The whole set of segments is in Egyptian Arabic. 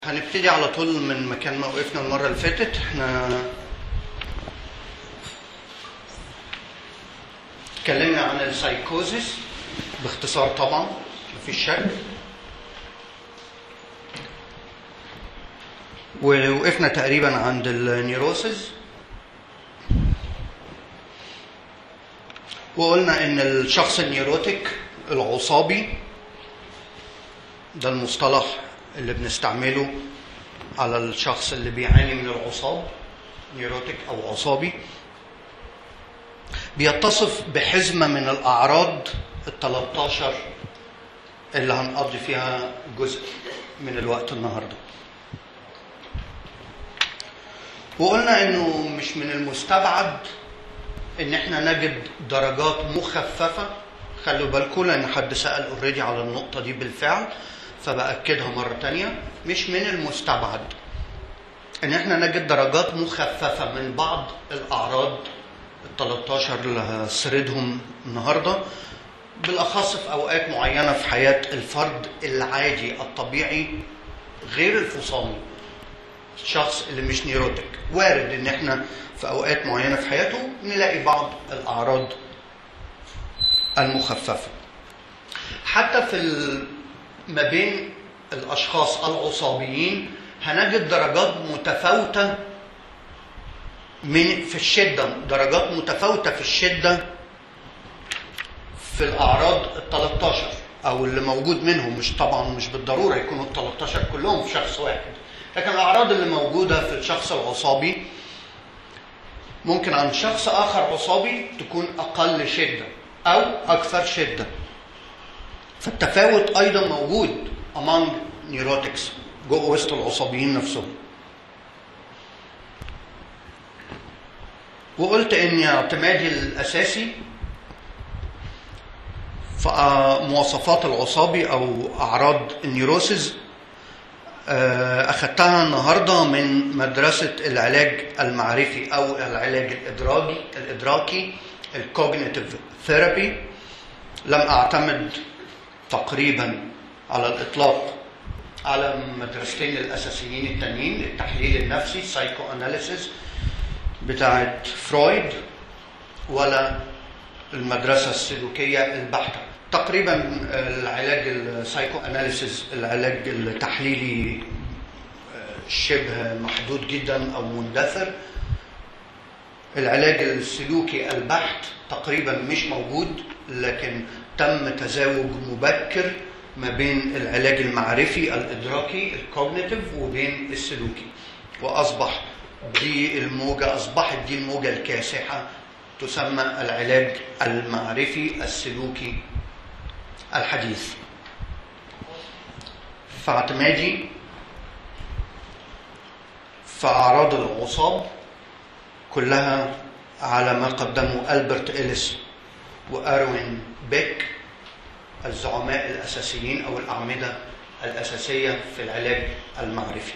هنبتدي على طول من مكان ما وقفنا المرة اللي فاتت احنا اتكلمنا عن السايكوزيس باختصار طبعا مفيش شك ووقفنا تقريبا عند النيروسيس وقلنا ان الشخص النيروتيك العصابي ده المصطلح اللي بنستعمله على الشخص اللي بيعاني من العصاب نيروتيك او عصابي بيتصف بحزمه من الاعراض ال 13 اللي هنقضي فيها جزء من الوقت النهارده وقلنا انه مش من المستبعد ان احنا نجد درجات مخففه خلوا بالكم لان حد سال اوريدي على النقطه دي بالفعل فبأكدها مرة تانية مش من المستبعد ان احنا نجد درجات مخففة من بعض الاعراض ال 13 اللي هسردهم النهاردة بالاخص في اوقات معينة في حياة الفرد العادي الطبيعي غير الفصامي الشخص اللي مش نيروتيك وارد ان احنا في اوقات معينة في حياته نلاقي بعض الاعراض المخففة حتى في ما بين الاشخاص العصابيين هنجد درجات متفاوته من في الشده درجات متفاوته في الشده في الاعراض ال 13 او اللي موجود منهم مش طبعا مش بالضروره يكونوا ال 13 كلهم في شخص واحد لكن الاعراض اللي موجوده في الشخص العصابي ممكن عن شخص اخر عصابي تكون اقل شده او اكثر شده فالتفاوت ايضا موجود among neurotics جوه وسط العصابيين نفسهم وقلت ان اعتمادي الاساسي في مواصفات العصابي او اعراض النيروسيس اخذتها النهارده من مدرسه العلاج المعرفي او العلاج الادراكي الادراكي الكوجنيتيف ثيرابي لم اعتمد تقريبا على الاطلاق على المدرستين الاساسيين التانيين التحليل النفسي السايكو اناليسيس بتاعه فرويد ولا المدرسه السلوكيه البحته تقريبا العلاج السايكو اناليسيس العلاج التحليلي شبه محدود جدا او مندثر العلاج السلوكي البحت تقريبا مش موجود لكن تم تزاوج مبكر ما بين العلاج المعرفي الادراكي الكوجنيتيف وبين السلوكي واصبح دي الموجه اصبحت دي الموجه الكاسحه تسمى العلاج المعرفي السلوكي الحديث فاعتمادي في اعراض العصاب كلها على ما قدمه البرت إليس وأروين بيك الزعماء الأساسيين أو الأعمدة الأساسية في العلاج المعرفي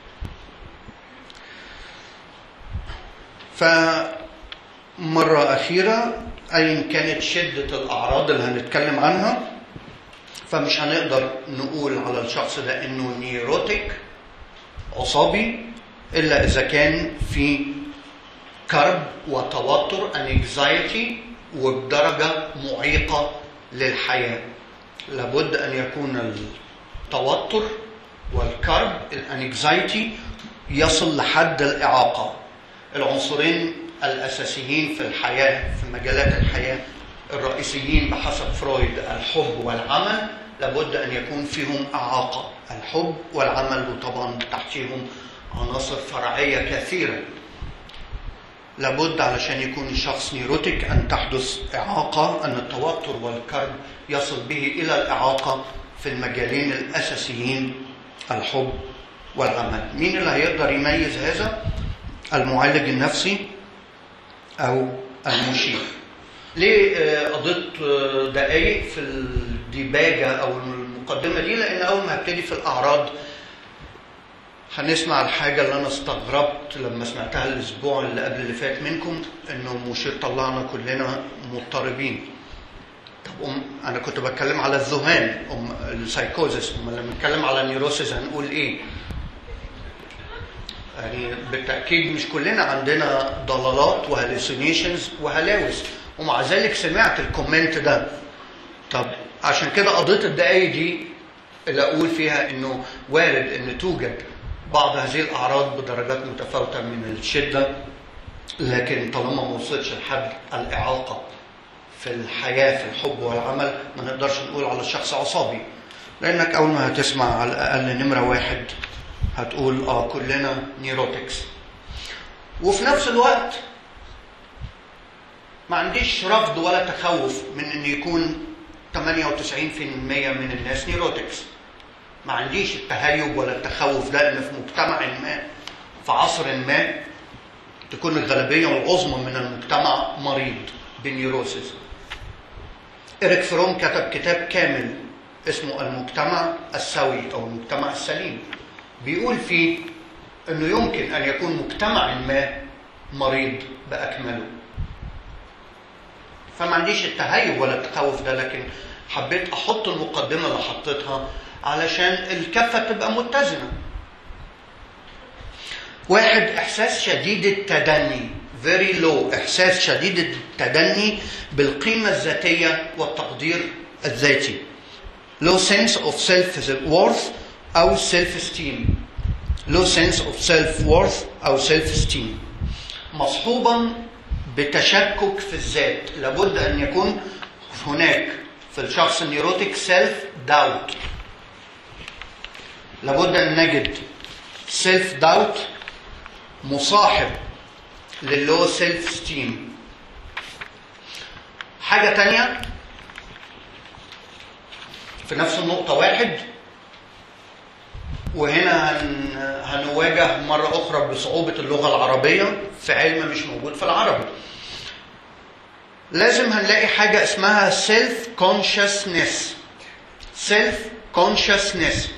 فمرة أخيرة أيا كانت شدة الأعراض اللي هنتكلم عنها فمش هنقدر نقول على الشخص ده إنه نيروتيك عصابي إلا إذا كان في كرب وتوتر انكزايتي وبدرجة معيقة للحياة لابد أن يكون التوتر والكرب الانكزايتي يصل لحد الإعاقة العنصرين الأساسيين في الحياة في مجالات الحياة الرئيسيين بحسب فرويد الحب والعمل لابد أن يكون فيهم إعاقة الحب والعمل وطبعا تحتيهم عناصر فرعية كثيرة لابد علشان يكون الشخص نيروتيك ان تحدث اعاقه ان التوتر والكرب يصل به الى الاعاقه في المجالين الاساسيين الحب والعمل. مين اللي هيقدر يميز هذا؟ المعالج النفسي او المشير. ليه قضيت دقايق في الديباجه او المقدمه دي؟ لان اول ما هبتدي في الاعراض هنسمع الحاجة اللي أنا استغربت لما سمعتها الأسبوع اللي قبل اللي فات منكم إنه مشير طلعنا كلنا مضطربين. طب أم أنا كنت بتكلم على الذهان أم السايكوزس أما لما نتكلم على النيروسيس هنقول إيه؟ يعني بالتاكيد مش كلنا عندنا ضلالات وهالوسينيشنز وهلاوس ومع ذلك سمعت الكومنت ده طب عشان كده قضيت الدقايق دي اللي اقول فيها انه وارد ان توجد بعض هذه الاعراض بدرجات متفاوته من الشده لكن طالما ما وصلتش لحد الاعاقه في الحياه في الحب والعمل ما نقدرش نقول على الشخص عصابي لانك اول ما هتسمع على الاقل نمره واحد هتقول اه كلنا نيروتكس وفي نفس الوقت ما عنديش رفض ولا تخوف من ان يكون 98% من الناس نيروتكس ما عنديش التهيب ولا التخوف ده ان في مجتمع ما في عصر ما تكون الغالبية العظمى من المجتمع مريض بنيوروسيس إريك فروم كتب كتاب كامل اسمه المجتمع السوي أو المجتمع السليم بيقول فيه أنه يمكن أن يكون مجتمع ما مريض بأكمله فما عنديش التهيب ولا التخوف ده لكن حبيت أحط المقدمة اللي حطيتها علشان الكفة تبقى متزنة واحد إحساس شديد التدني very low إحساس شديد التدني بالقيمة الذاتية والتقدير الذاتي low sense of self worth أو self esteem low sense of self worth أو self esteem مصحوبا بتشكك في الذات لابد أن يكون هناك في الشخص النيروتيك سيلف داوت لابد أن نجد سيلف داوت مصاحب للو سيلف ستيم حاجة تانية في نفس النقطة واحد وهنا هن هنواجه مرة أخرى بصعوبة اللغة العربية في علم مش موجود في العربي لازم هنلاقي حاجة اسمها self consciousness self consciousness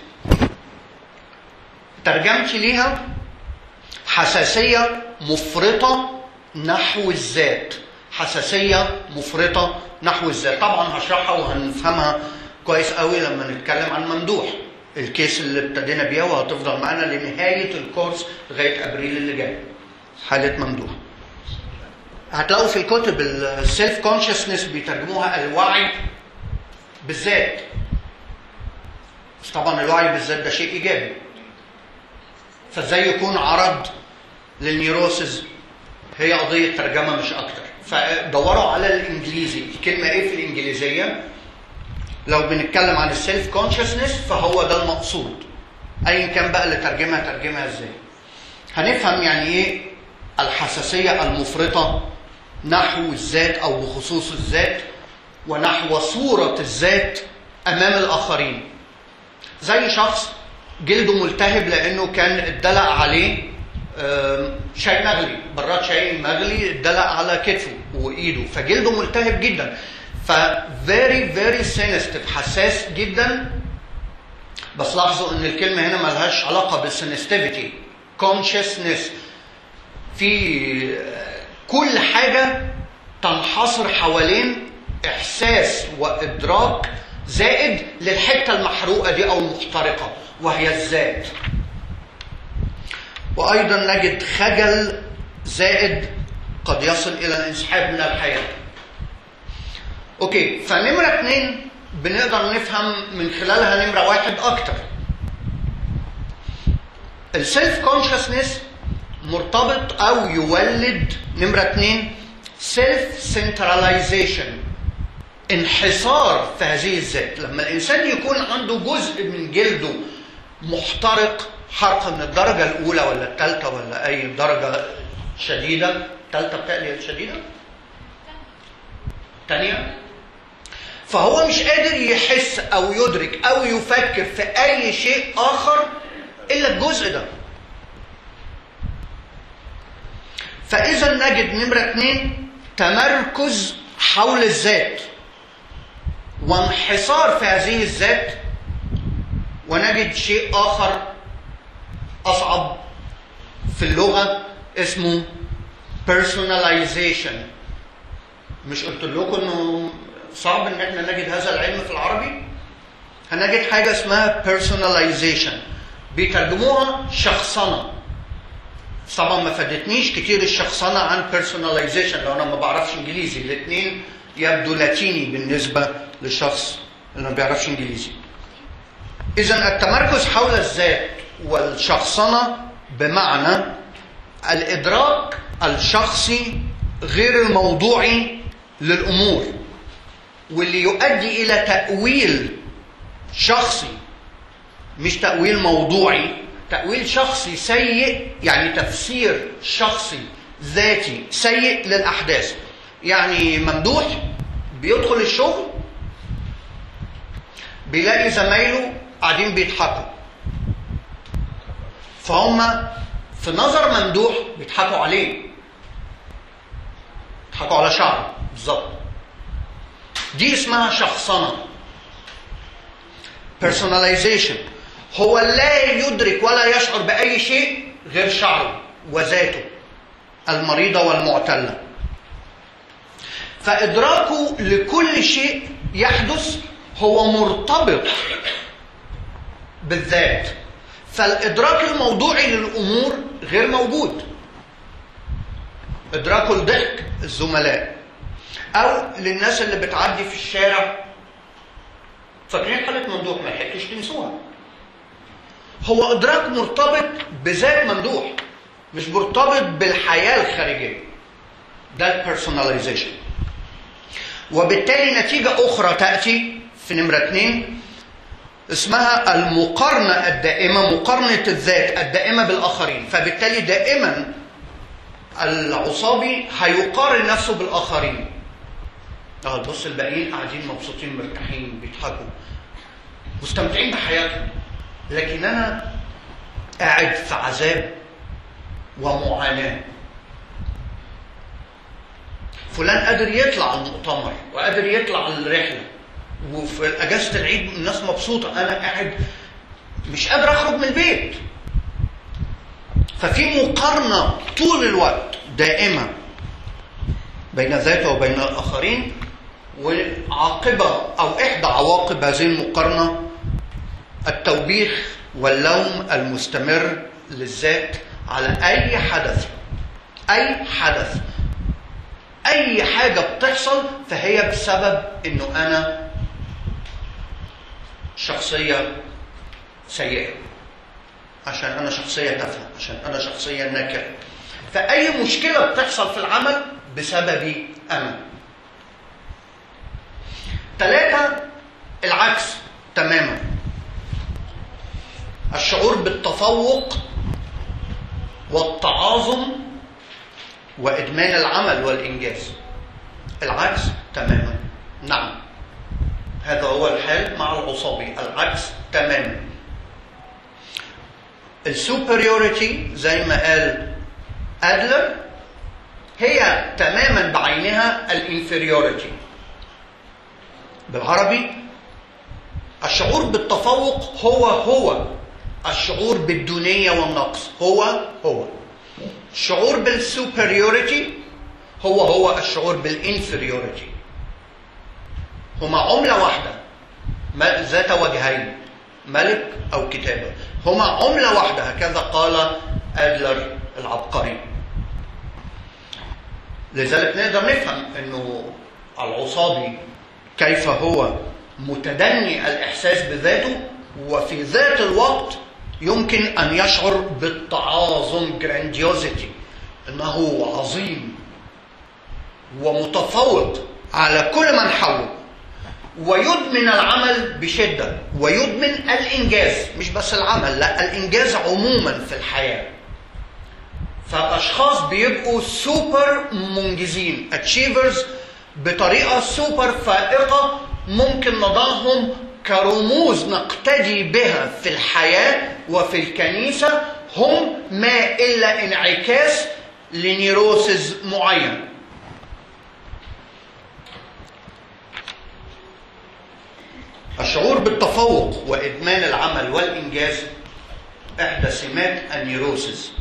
ترجمتي ليها حساسية مفرطة نحو الذات حساسية مفرطة نحو الذات طبعا هشرحها وهنفهمها كويس قوي لما نتكلم عن ممدوح الكيس اللي ابتدينا بيها وهتفضل معانا لنهاية الكورس لغاية أبريل اللي جاي حالة ممدوح هتلاقوا في الكتب السيلف كونشسنس بيترجموها الوعي بالذات بس طبعا الوعي بالذات ده شيء ايجابي فازاي يكون عرض للنيوروسز هي قضيه ترجمه مش اكتر فدوروا على الانجليزي الكلمه ايه في الانجليزيه لو بنتكلم عن السيلف كونشسنس فهو ده المقصود ايا كان بقى اللي ترجمها ترجمها ازاي هنفهم يعني ايه الحساسيه المفرطه نحو الذات او بخصوص الذات ونحو صوره الذات امام الاخرين زي شخص جلده ملتهب لانه كان اتدلق عليه شاي مغلي براد شاي مغلي اتدلق على كتفه وايده فجلده ملتهب جدا ف very very sensitive حساس جدا بس لاحظوا ان الكلمه هنا ملهاش علاقه بالسنستيفيتي consciousness في كل حاجه تنحصر حوالين احساس وادراك زائد للحته المحروقه دي او المحترقه وهي الذات وايضا نجد خجل زائد قد يصل الى الانسحاب من الحياه اوكي فنمره اتنين بنقدر نفهم من خلالها نمره واحد اكتر السيلف كونشسنس مرتبط او يولد نمره اتنين سيلف سنتراليزيشن انحصار في هذه الذات لما الانسان يكون عنده جزء من جلده محترق حرق من الدرجه الاولى ولا الثالثه ولا اي درجه شديده الثالثه بتقلي الشديده ثانيه فهو مش قادر يحس او يدرك او يفكر في اي شيء اخر الا الجزء ده فاذا نجد نمره اثنين تمركز حول الذات وانحصار في هذه الذات ونجد شيء اخر اصعب في اللغه اسمه personalization مش قلت لكم انه صعب ان احنا نجد هذا العلم في العربي هنجد حاجه اسمها personalization بيترجموها شخصنه طبعا ما فادتنيش كتير الشخصنه عن بيرسوناليزيشن لو انا ما بعرفش انجليزي الاثنين يبدو لاتيني بالنسبه لشخص اللي ما بيعرفش انجليزي اذا التمركز حول الذات والشخصنه بمعنى الادراك الشخصي غير الموضوعي للامور واللي يؤدي الى تاويل شخصي مش تاويل موضوعي تاويل شخصي سيء يعني تفسير شخصي ذاتي سيء للاحداث يعني ممدوح بيدخل الشغل بيلاقي زمايله قاعدين بيضحكوا فهم في نظر ممدوح بيضحكوا عليه بيضحكوا على شعره بالظبط دي اسمها شخصنة personalization هو لا يدرك ولا يشعر بأي شيء غير شعره وذاته المريضة والمعتلة فإدراكه لكل شيء يحدث هو مرتبط بالذات فالإدراك الموضوعي للأمور غير موجود إدراكه لضحك الزملاء أو للناس اللي بتعدي في الشارع فاكرين حالة ممدوح ما لحقتوش تنسوها هو إدراك مرتبط بذات ممدوح مش مرتبط بالحياة الخارجية ده البيرسوناليزيشن وبالتالي نتيجة أخرى تأتي في نمرة اثنين اسمها المقارنة الدائمة مقارنة الذات الدائمة بالآخرين فبالتالي دائما العصابي هيقارن نفسه بالآخرين اه بص الباقيين قاعدين مبسوطين مرتاحين بيضحكوا مستمتعين بحياتهم لكن انا قاعد في عذاب ومعاناه فلان قادر يطلع المؤتمر وقادر يطلع الرحله وفي اجازه العيد الناس مبسوطه انا قاعد مش قادر اخرج من البيت ففي مقارنه طول الوقت دائمه بين ذاته وبين الاخرين وعاقبه او احدى عواقب هذه المقارنه التوبيخ واللوم المستمر للذات على اي حدث اي حدث اي حاجه بتحصل فهي بسبب انه انا شخصيه سيئه عشان انا شخصيه تافهه عشان انا شخصيه نكره فاي مشكله بتحصل في العمل بسببي انا ثلاثه العكس تماما الشعور بالتفوق والتعاظم وادمان العمل والانجاز العكس تماما نعم هذا هو الحال مع العصابي العكس تماما السوبريوريتي زي ما قال ادلر هي تماما بعينها الانفيريوريتي بالعربي الشعور بالتفوق هو هو الشعور بالدونية والنقص هو هو الشعور بالسوبريوريتي هو هو الشعور بالانفيريوريتي هما عملة واحدة ذات وجهين ملك أو كتابة هما عملة واحدة هكذا قال أدلر العبقري لذلك نقدر نفهم أنه العصابي كيف هو متدني الإحساس بذاته وفي ذات الوقت يمكن أن يشعر بالتعاظم جرانديوزيتي أنه عظيم ومتفوق على كل من حوله ويدمن العمل بشدة ويدمن الإنجاز مش بس العمل لا الإنجاز عموما في الحياة فأشخاص بيبقوا سوبر منجزين achievers بطريقة سوبر فائقة ممكن نضعهم كرموز نقتدي بها في الحياة وفي الكنيسة هم ما إلا انعكاس لنيروسز معين الشعور بالتفوق وإدمان العمل والإنجاز إحدى سمات النيروسز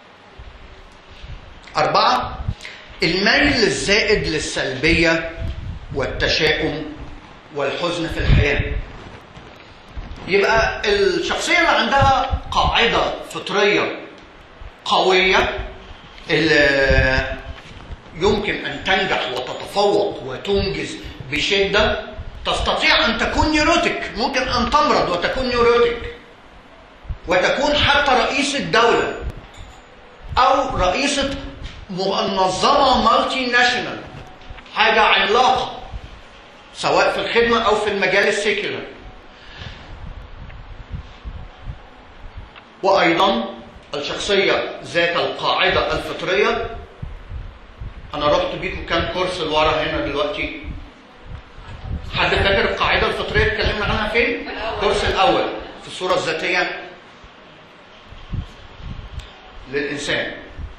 أربعة الميل الزائد للسلبية والتشاؤم والحزن في الحياة يبقى الشخصية اللي عندها قاعدة فطرية قوية اللي يمكن أن تنجح وتتفوق وتنجز بشدة تستطيع أن تكون نيوروتيك ممكن أن تمرض وتكون نيوروتيك وتكون حتى رئيس الدولة أو رئيسة منظمة مالتي ناشونال حاجة عملاقة سواء في الخدمة أو في المجال السيكولر وأيضا الشخصية ذات القاعدة الفطرية أنا رحت بيكم كام كورس لورا هنا دلوقتي حد فاكر القاعدة الفطرية اتكلمنا عنها فين؟ الكورس الأول في الصورة الذاتية للإنسان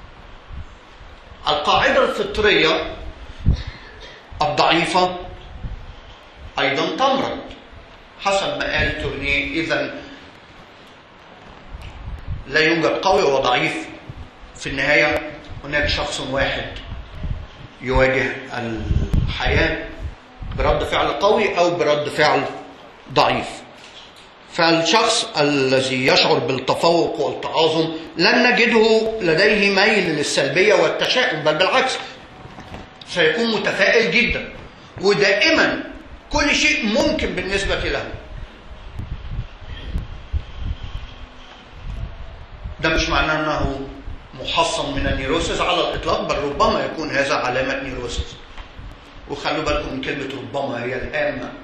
القاعدة الفطرية الضعيفة أيضا تمرض حسب ما قال تورنيه إذا لا يوجد قوي وضعيف في النهاية هناك شخص واحد يواجه الحياة برد فعل قوي أو برد فعل ضعيف فالشخص الذي يشعر بالتفوق والتعاظم لن نجده لديه ميل للسلبية والتشاؤم بل بالعكس سيكون متفائل جدا ودائما كل شيء ممكن بالنسبة له ده مش معناه انه محصن من النيروسيس على الاطلاق بل ربما يكون هذا علامه نيروسيس وخلوا بالكم من كلمه ربما هي الهامه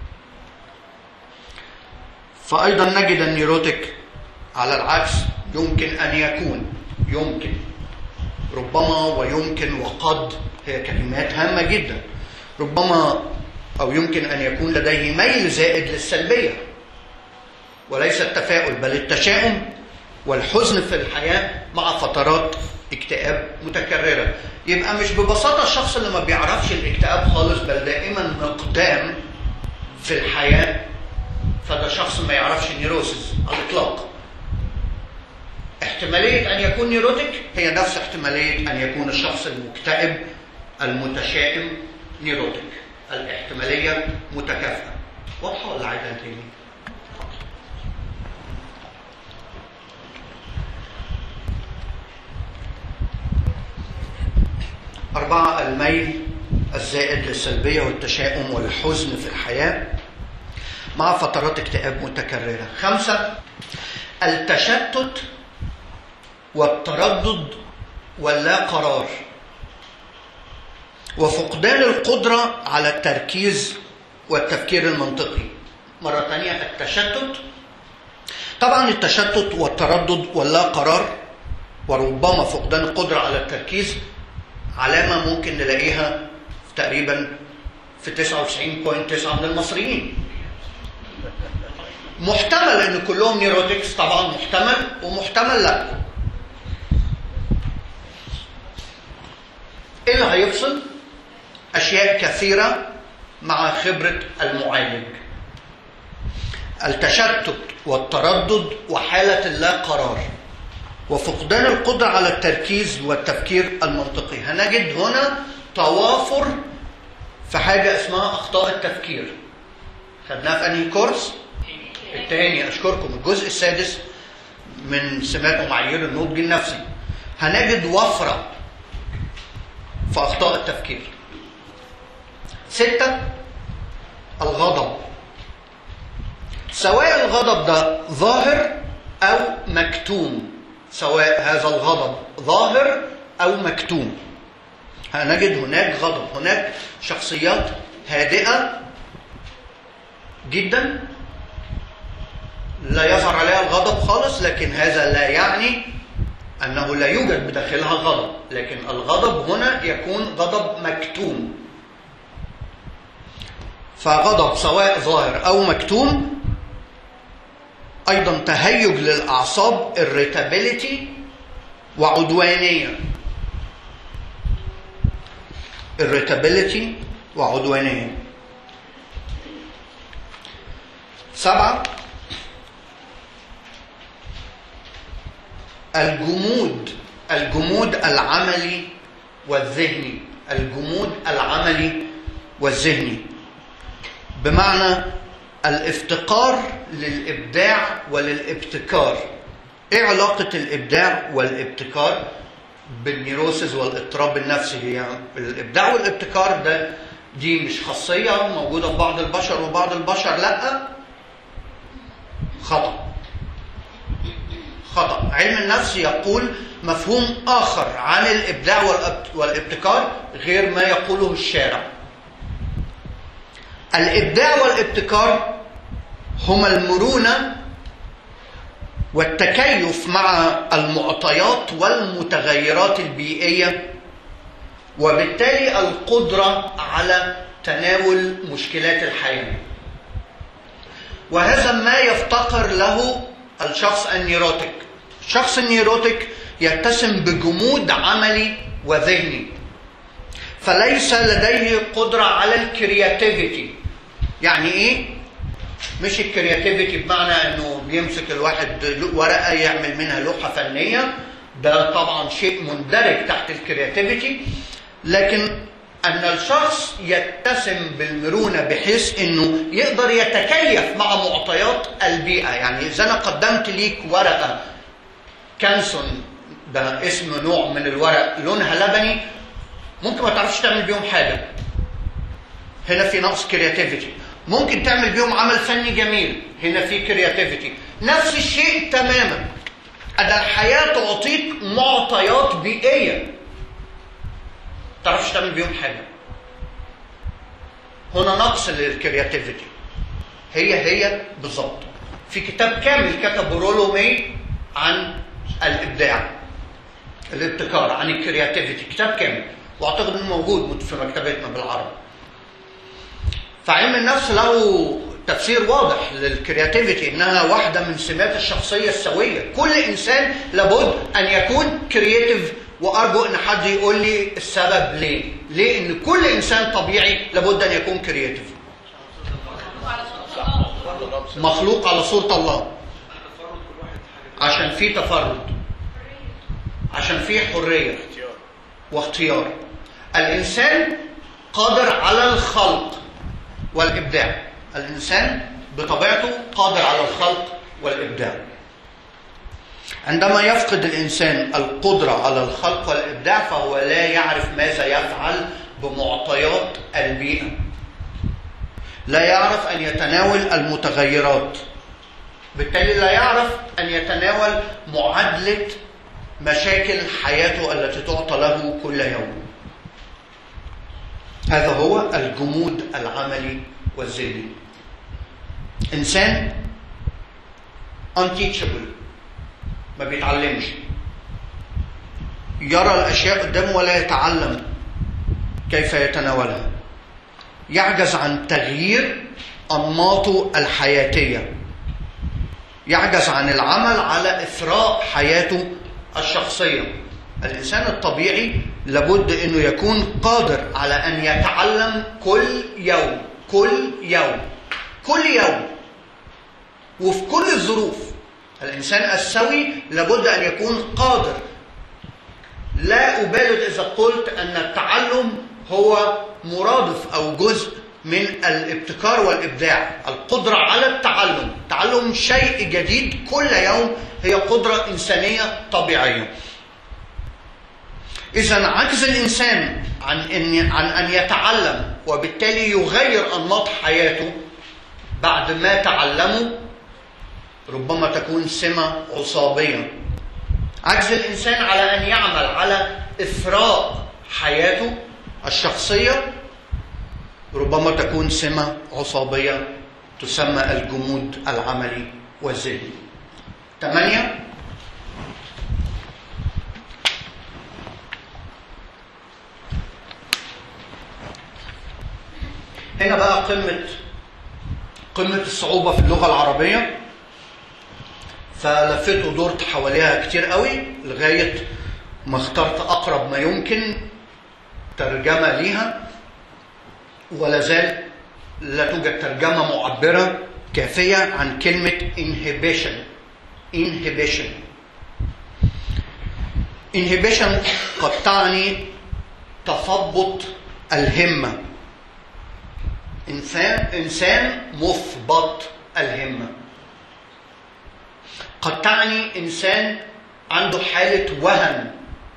فايضا نجد النيروتيك على العكس يمكن ان يكون يمكن ربما ويمكن وقد هي كلمات هامه جدا ربما او يمكن ان يكون لديه ميل زائد للسلبيه وليس التفاؤل بل التشاؤم والحزن في الحياة مع فترات اكتئاب متكررة يبقى مش ببساطة الشخص اللي ما بيعرفش الاكتئاب خالص بل دائما مقدام في الحياة فده شخص ما يعرفش النيروسيس على الإطلاق احتمالية أن يكون نيروتيك هي نفس احتمالية أن يكون الشخص المكتئب المتشائم نيروتيك الاحتمالية متكافئة واضحة ولا عايزة تاني؟ أربعة الميل الزائد للسلبية والتشاؤم والحزن في الحياة مع فترات اكتئاب متكررة خمسة التشتت والتردد واللا قرار وفقدان القدرة على التركيز والتفكير المنطقي مرة ثانية التشتت طبعا التشتت والتردد واللا قرار وربما فقدان القدرة على التركيز علامة ممكن نلاقيها تقريبا في 99.9 من المصريين محتمل ان كلهم نيروتكس طبعا محتمل ومحتمل لا ايه اللي هيفصل اشياء كثيره مع خبره المعالج التشتت والتردد وحاله اللا قرار وفقدان القدرة على التركيز والتفكير المنطقي هنجد هنا توافر في حاجة اسمها أخطاء التفكير خدناها في أنهي كورس؟ الثاني أشكركم الجزء السادس من سمات ومعايير النضج النفسي هنجد وفرة في أخطاء التفكير ستة الغضب سواء الغضب ده ظاهر أو مكتوم سواء هذا الغضب ظاهر أو مكتوم هنجد هناك غضب هناك شخصيات هادئة جدا لا يظهر عليها الغضب خالص لكن هذا لا يعني أنه لا يوجد بداخلها غضب لكن الغضب هنا يكون غضب مكتوم فغضب سواء ظاهر أو مكتوم أيضا تهيج للأعصاب irritability وعدوانية irritability وعدوانية سبعة الجمود الجمود العملي والذهني الجمود العملي والذهني بمعنى الافتقار للابداع وللابتكار ايه علاقة الابداع والابتكار بالنيروسيس والاضطراب النفسي هي الابداع والابتكار ده دي مش خاصية موجودة في بعض البشر وبعض البشر لا خطأ خطأ علم النفس يقول مفهوم آخر عن الإبداع والابت- والابتكار غير ما يقوله الشارع الإبداع والابتكار هما المرونة والتكيف مع المعطيات والمتغيرات البيئية وبالتالي القدرة على تناول مشكلات الحياة وهذا ما يفتقر له الشخص النيروتيك الشخص النيروتيك يتسم بجمود عملي وذهني فليس لديه قدرة على الكرياتيفيتي يعني ايه مش الكرياتيفيتي بمعنى انه بيمسك الواحد ورقه يعمل منها لوحه فنيه ده طبعا شيء مندرج تحت الكرياتيفيتي لكن ان الشخص يتسم بالمرونه بحيث انه يقدر يتكيف مع معطيات البيئه يعني اذا انا قدمت ليك ورقه كانسون ده اسم نوع من الورق لونها لبني ممكن ما تعرفش تعمل بيهم حاجه هنا في نقص كرياتيفيتي ممكن تعمل بيهم عمل فني جميل هنا في كرياتيفيتي نفس الشيء تماما أن الحياة تعطيك معطيات بيئية تعرفش تعمل بيهم حاجة هنا نقص للكرياتيفيتي هي هي بالظبط في كتاب كامل كتبه رولو مي عن الإبداع الابتكار عن الكرياتيفيتي كتاب كامل واعتقد انه موجود في مكتبتنا بالعربي فعلم النفس له تفسير واضح للكرياتيفيتي انها واحده من سمات الشخصيه السويه كل انسان لابد ان يكون كرياتيف وارجو ان حد يقول لي السبب ليه ليه ان كل انسان طبيعي لابد ان يكون كرياتيف مخلوق على صوره الله عشان في تفرد عشان في حريه واختيار الانسان قادر على الخلق والابداع الانسان بطبيعته قادر على الخلق والابداع عندما يفقد الانسان القدره على الخلق والابداع فهو لا يعرف ماذا يفعل بمعطيات البيئه لا يعرف ان يتناول المتغيرات بالتالي لا يعرف ان يتناول معادله مشاكل حياته التي تعطى له كل يوم هذا هو الجمود العملي والذهني انسان unteachable ما بيتعلمش يرى الاشياء قدامه ولا يتعلم كيف يتناولها يعجز عن تغيير انماطه الحياتيه يعجز عن العمل على اثراء حياته الشخصيه الانسان الطبيعي لابد انه يكون قادر على ان يتعلم كل يوم كل يوم كل يوم وفي كل الظروف الانسان السوي لابد ان يكون قادر لا ابالغ اذا قلت ان التعلم هو مرادف او جزء من الابتكار والابداع القدره على التعلم تعلم شيء جديد كل يوم هي قدره انسانيه طبيعيه إذا عجز الإنسان عن أن عن أن يتعلم وبالتالي يغير أنماط حياته بعد ما تعلمه ربما تكون سمة عصابية. عجز الإنسان على أن يعمل على إثراء حياته الشخصية ربما تكون سمة عصابية تسمى الجمود العملي والذهني. ثمانية هنا بقى قمة قمة الصعوبة في اللغة العربية فلفيت ودورت حواليها كتير قوي لغاية ما اخترت أقرب ما يمكن ترجمة ليها ولا زال لا توجد ترجمة معبرة كافية عن كلمة inhibition inhibition inhibition قد تعني تثبط الهمه انسان انسان مثبط الهمه قد تعني انسان عنده حاله وهن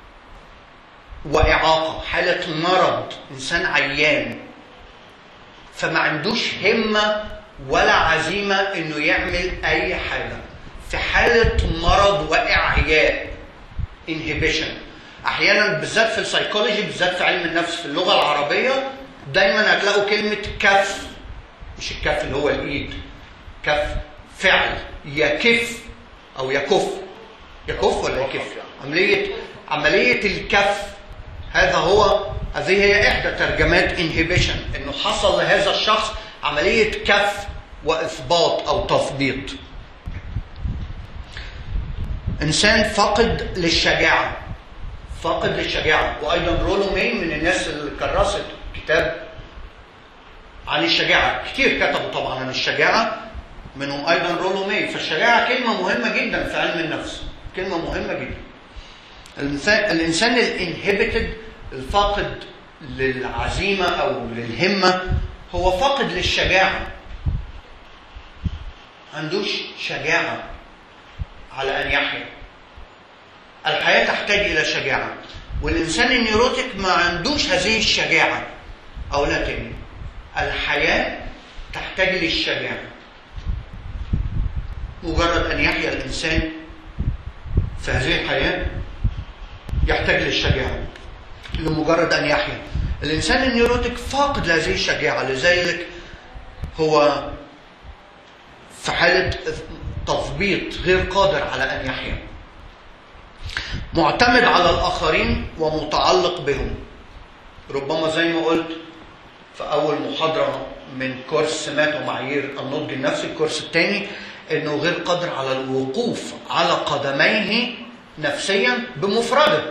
واعاقه حاله مرض انسان عيان فما عندوش همه ولا عزيمه انه يعمل اي حاجه في حاله مرض واعياء انهبيشن احيانا بالذات في السيكولوجي بالذات في علم النفس في اللغه العربيه دايما هتلاقوا كلمه كف مش الكف اللي هو الايد كف فعل يكف او يكف يكف ولا يكف عمليه عمليه الكف هذا هو هذه هي احدى ترجمات انهبيشن انه حصل لهذا الشخص عمليه كف واثباط او تثبيط انسان فاقد للشجاعه فاقد للشجاعه وايضا رولو مين من الناس اللي كرست كتاب عن الشجاعه كتير كتبوا طبعا عن الشجاعه منهم ايضا رولو مي فالشجاعه كلمه مهمه جدا في علم النفس كلمه مهمه جدا الانسان الانسان الانهبيتد الفاقد للعزيمه او للهمه هو فاقد للشجاعه عندوش شجاعه على ان يحيا الحياه تحتاج الى شجاعه والانسان النيوروتيك ما عندوش هذه الشجاعه او لا تاني الحياه تحتاج للشجاعه مجرد ان يحيا الانسان في هذه الحياه يحتاج للشجاعه لمجرد ان يحيا الانسان النيوروتيك فاقد لهذه الشجاعه لذلك هو في حاله تثبيط غير قادر على ان يحيا معتمد على الاخرين ومتعلق بهم ربما زي ما قلت في اول محاضره من كورس سمات ومعايير النضج النفسي الكورس الثاني انه غير قادر على الوقوف على قدميه نفسيا بمفرده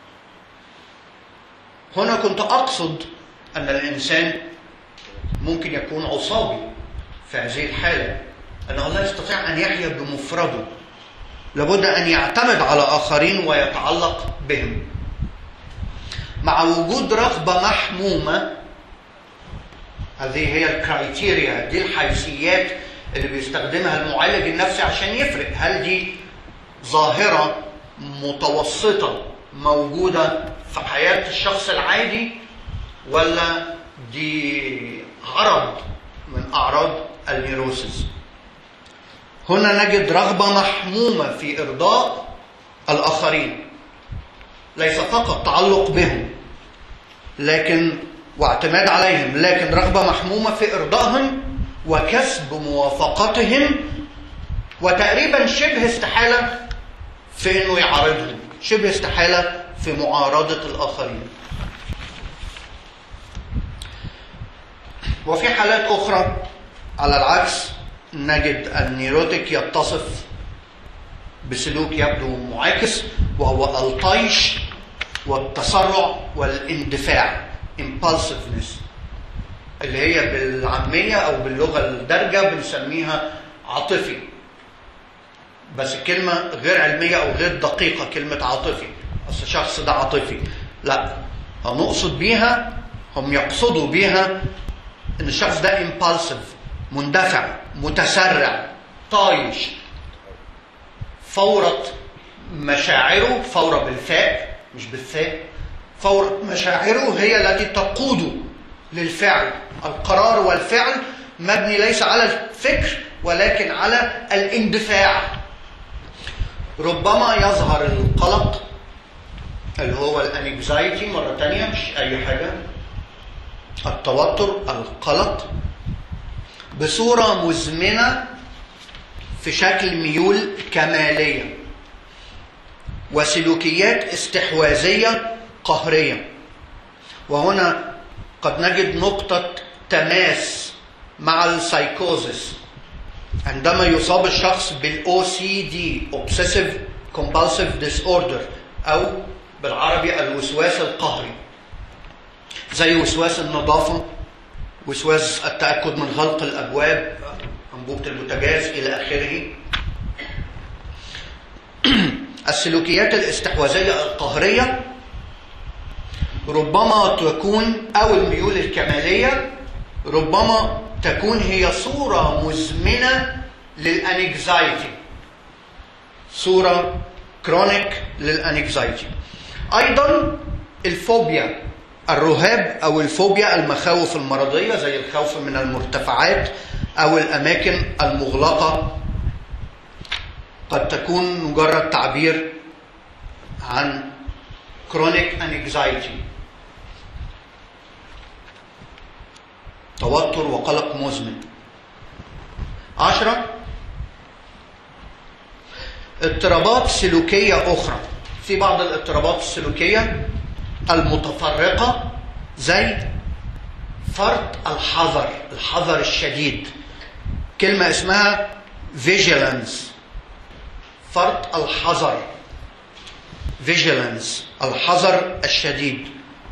هنا كنت اقصد ان الانسان ممكن يكون عصابي في هذه الحاله انه لا يستطيع ان يحيا بمفرده لابد ان يعتمد على اخرين ويتعلق بهم مع وجود رغبه محمومه هذه هي الكرايتيريا دي الحيثيات اللي بيستخدمها المعالج النفسي عشان يفرق هل دي ظاهره متوسطه موجوده في حياه الشخص العادي ولا دي عرض من اعراض النيروسيس هنا نجد رغبه محمومه في ارضاء الاخرين ليس فقط تعلق بهم لكن واعتماد عليهم لكن رغبه محمومه في ارضائهم وكسب موافقتهم وتقريبا شبه استحاله في انه يعارضهم شبه استحاله في معارضه الاخرين وفي حالات اخرى على العكس نجد النيروتيك يتصف بسلوك يبدو معاكس وهو الطيش والتسرع والاندفاع impulsiveness اللي هي بالعامية أو باللغة الدارجة بنسميها عاطفي بس الكلمة غير علمية أو غير دقيقة كلمة عاطفي أصل الشخص ده عاطفي لا هنقصد بيها هم يقصدوا بيها إن الشخص ده impulsive مندفع متسرع طايش فورة مشاعره فورة بالفاء مش بالثاء فورة مشاعره هي التي تقوده للفعل القرار والفعل مبني ليس على الفكر ولكن على الاندفاع ربما يظهر القلق اللي هو الانكزايتي مرة تانية مش أي حاجة التوتر القلق بصورة مزمنة في شكل ميول كمالية وسلوكيات استحواذية قهرية وهنا قد نجد نقطة تماس مع السايكوزيس عندما يصاب الشخص بالاو سي دي obsessive compulsive disorder او بالعربي الوسواس القهري زي وسواس النظافة وسواس التأكد من غلق الأبواب أنبوبة البوتاجاز إلى آخره السلوكيات الاستحواذية القهرية ربما تكون أو الميول الكمالية ربما تكون هي صورة مزمنة للأنكزايتي صوره كرونيك للانكزايتي ايضا الفوبيا الرهاب او الفوبيا المخاوف المرضيه زي الخوف من المرتفعات او الاماكن المغلقه قد تكون مجرد تعبير عن chronic anxiety توتر وقلق مزمن عشرة اضطرابات سلوكية أخرى في بعض الاضطرابات السلوكية المتفرقة زي فرط الحذر الحذر الشديد كلمة اسمها vigilance فرط الحذر vigilance الحذر الشديد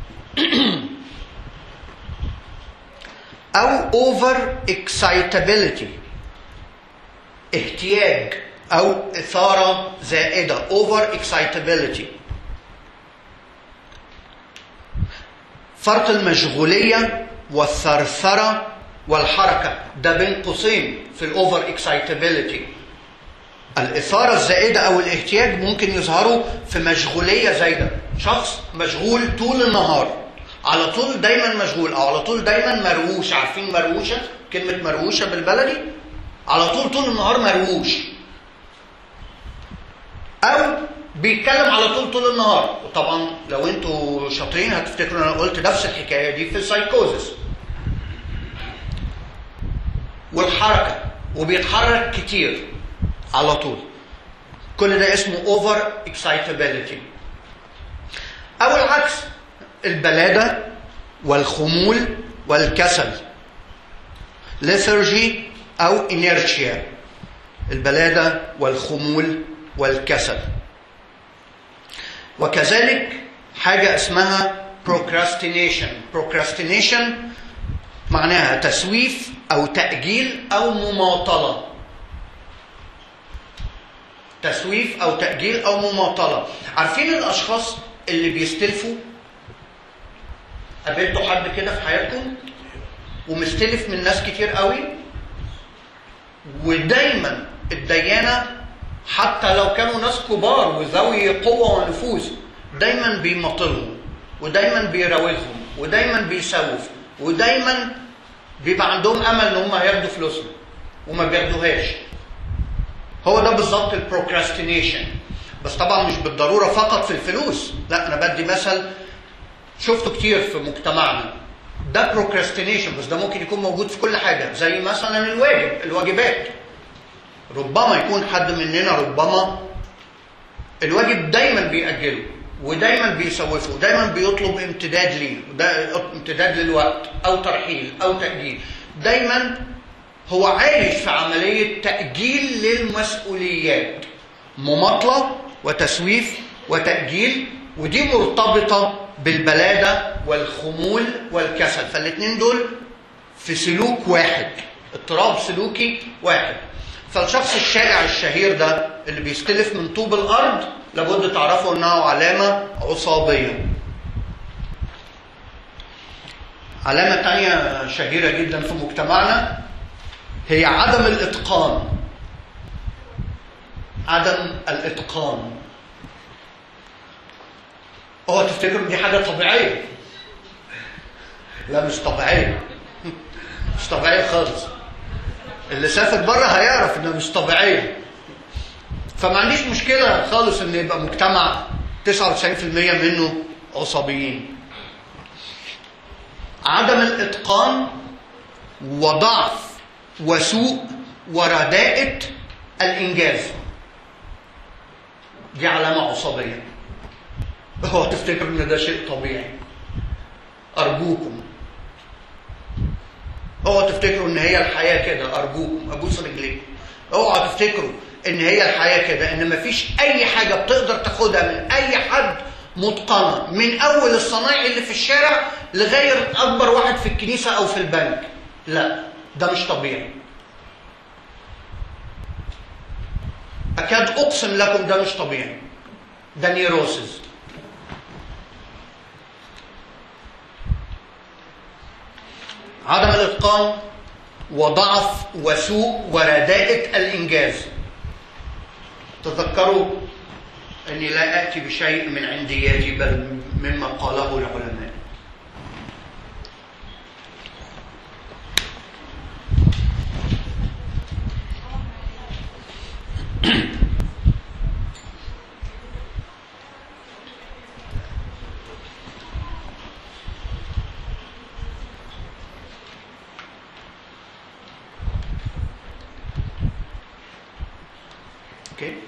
أو over excitability احتياج أو إثارة زائدة over excitability فرط المشغولية والثرثرة والحركة ده بين قوسين في الأوفر اكسايتابيليتي الإثارة الزائدة أو الاحتياج ممكن يظهروا في مشغولية زايدة شخص مشغول طول النهار على طول دايما مشغول أو على طول دايما مرووش عارفين مرووشة كلمة مرووشة بالبلدي على طول طول النهار مرووش أو بيتكلم على طول طول النهار وطبعا لو انتوا شاطرين هتفتكروا ان انا قلت نفس الحكايه دي في السايكوزس والحركه وبيتحرك كتير على طول كل ده اسمه اوفر اكسايتابيليتي او العكس البلاده والخمول والكسل ليثرجي او انيرشيا البلاده والخمول والكسل وكذلك حاجة اسمها procrastination procrastination معناها تسويف أو تأجيل أو مماطلة تسويف أو تأجيل أو مماطلة عارفين الأشخاص اللي بيستلفوا قابلتوا حد كده في حياتكم ومستلف من ناس كتير قوي ودايما الديانه حتى لو كانوا ناس كبار وذوي قوة ونفوذ دايما بيمطلهم ودايما بيراوغهم ودايما بيسوف ودايما بيبقى عندهم امل ان هم هياخدوا فلوسهم وما بياخدوهاش هو ده بالظبط البروكراستينيشن بس طبعا مش بالضروره فقط في الفلوس لا انا بدي مثل شفته كتير في مجتمعنا ده بروكراستينيشن بس ده ممكن يكون موجود في كل حاجه زي مثلا الواجب الواجبات ربما يكون حد مننا ربما الواجب دايما بيأجله ودايما بيسوفه ودايما بيطلب امتداد ليه ده امتداد للوقت او ترحيل او تأجيل دايما هو عايش في عملية تأجيل للمسؤوليات مماطلة وتسويف وتأجيل ودي مرتبطة بالبلادة والخمول والكسل فالاتنين دول في سلوك واحد اضطراب سلوكي واحد فالشخص الشائع الشهير ده اللي بيستلف من طوب الارض لابد تعرفوا انه علامه عصابيه. علامه تانية شهيره جدا في مجتمعنا هي عدم الاتقان. عدم الاتقان. اوعى تفتكروا دي حاجه طبيعيه. لا مش طبيعيه. مش طبيعيه خالص. اللي سافر بره هيعرف انها مش طبيعيه فما عنديش مشكله خالص ان يبقى مجتمع 99% منه عصبيين عدم الاتقان وضعف وسوء ورداءة الانجاز دي علامه عصبيه هو تفتكر ان ده شيء طبيعي ارجوكم اوعوا تفتكروا ان هي الحياه كده ارجوكم ابوس رجليكم اوعوا تفتكروا ان هي الحياه كده ان مفيش اي حاجه بتقدر تاخدها من اي حد متقنه من اول الصنايعي اللي في الشارع لغايه اكبر واحد في الكنيسه او في البنك لا ده مش طبيعي اكاد اقسم لكم ده مش طبيعي ده نيروسز عدم الاتقان وضعف وسوء ورداءة الانجاز تذكروا أني لا آتي بشيء من عندياتي بل مما قاله العلماء اوكي